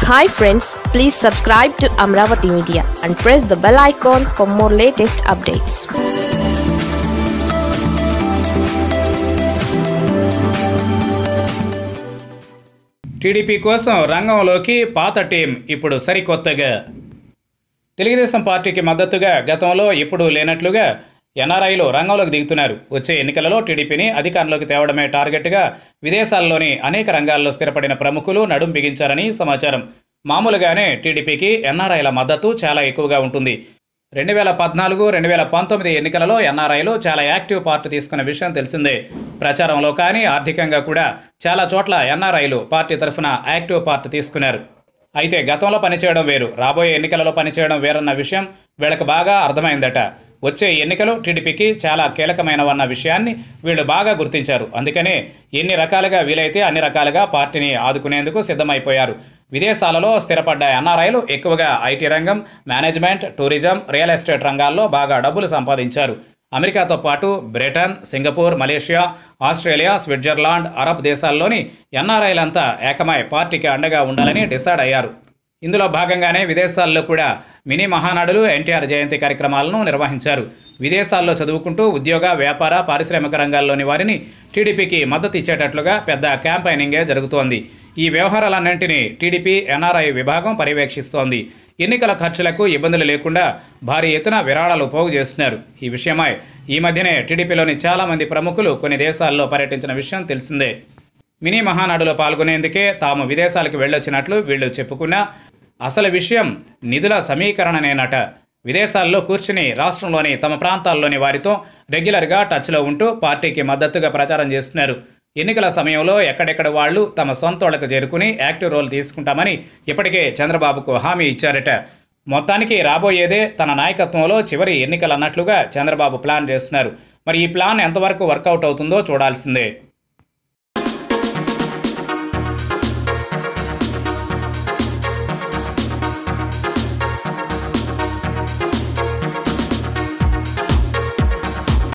hi friends please subscribe to Amaravati media and press the bell icon for more latest updates TDP కోసం రంగంలోకి పాత team ఇప్పుడు సరికొత్తగా తెలుగుదేశం పార్టీకి మద్దతుగా గతంలో ఎప్పుడూ లేనట్లుగా ఎన్ఆర్ఐలు రంగంలోకి దిగుతున్నారు వచ్చే ఎన్నికలలో టీడీపీని అధికారంలోకి తేవడమే టార్గెట్గా విదేశాల్లోని అనేక రంగాల్లో స్థిరపడిన ప్రముఖులు నడుం బిగించారని సమాచారం మామూలుగానే టీడీపీకి ఎన్ఆర్ఐల మద్దతు చాలా ఎక్కువగా ఉంటుంది రెండు వేల పద్నాలుగు రెండు వేల పంతొమ్మిది ఎన్నికలలో ఎన్ఆర్ఐలు చాలా యాక్టివ్ పార్ట్ తీసుకున్న విషయం తెలిసిందే ప్రచారంలో కానీ ఆర్థికంగా కూడా చాలా చోట్ల ఎన్ఆర్ఐలు పార్టీ తరఫున యాక్టివ్ పార్ట్ తీసుకున్నారు అయితే గతంలో పనిచేయడం వేరు రాబోయే ఎన్నికలలో పనిచేయడం వేరన్న విషయం వీళ్ళకి బాగా అర్థమైందట వచ్చే ఎన్నికలు టీడీపీకి చాలా కీలకమైనవన్న విషయాన్ని వీళ్ళు బాగా గుర్తించారు అందుకనే ఎన్ని రకాలుగా వీలైతే అన్ని రకాలుగా పార్టీని ఆదుకునేందుకు సిద్ధమైపోయారు విదేశాలలో స్థిరపడ్డ ఎన్ఆర్ఐలు ఎక్కువగా ఐటీ రంగం మేనేజ్మెంట్ టూరిజం రియల్ ఎస్టేట్ రంగాల్లో బాగా డబ్బులు సంపాదించారు అమెరికాతో పాటు Britain Singapore Malaysia Australia Switzerland Arab దేశాల్లోని ఎన్ఆర్ఐలంతా ఏకమై పార్టీకి అండగా ఉండాలని డిసైడ్ అయ్యారు ఇందులో భాగంగానే విదేశాల్లో కూడా మినీ మహానాడులు ఎన్టీఆర్ జయంతి కార్యక్రమాలను నిర్వహించారు విదేశాల్లో చదువుకుంటూ ఉద్యోగ వ్యాపార పారిశ్రామిక రంగాల్లోని వారిని టీడీపీకి మద్దతు ఇచ్చేటట్లుగా పెద్ద క్యాంపైనింగే జరుగుతోంది ఈ వ్యవహారాలన్నింటినీ టీడీపీ ఎన్ఆర్ఐ విభాగం పర్యవేక్షిస్తోంది ఎన్నికల ఖర్చులకు ఇబ్బందులు లేకుండా భారీ ఎత్తున విరాళాలు పోగు చేస్తున్నారు ఈ విషయమై ఈ మధ్యనే టీడీపీలోని చాలామంది ప్రముఖులు కొన్ని దేశాల్లో పర్యటించిన విషయం తెలిసిందే మినీ మహానాడులో పాల్గొనేందుకే తాము విదేశాలకు వెళ్ళొచ్చినట్లు వీళ్ళు చెప్పుకున్నా అసలు విషయం నిధుల సమీకరణనేనట విదేశాల్లో కూర్చుని రాష్ట్రంలోని తమ ప్రాంతాల్లోని వారితో రెగ్యులర్గా టచ్లో ఉంటూ పార్టీకి మద్దతుగా ప్రచారం చేస్తున్నారు ఎన్నికల సమయంలో ఎక్కడెక్కడ వాళ్ళు తమ సొంతోళ్లకు చేరుకుని యాక్టివ్ రోల్ తీసుకుంటామని ఇప్పటికే చంద్రబాబుకు హామీ ఇచ్చారట మొత్తానికి రాబోయేదే తన నాయకత్వంలో చివరి ఎన్నికలు అన్నట్లుగా చంద్రబాబు ప్లాన్ చేస్తున్నారు మరి ఈ ప్లాన్ ఎంతవరకు వర్కౌట్ అవుతుందో చూడాల్సిందే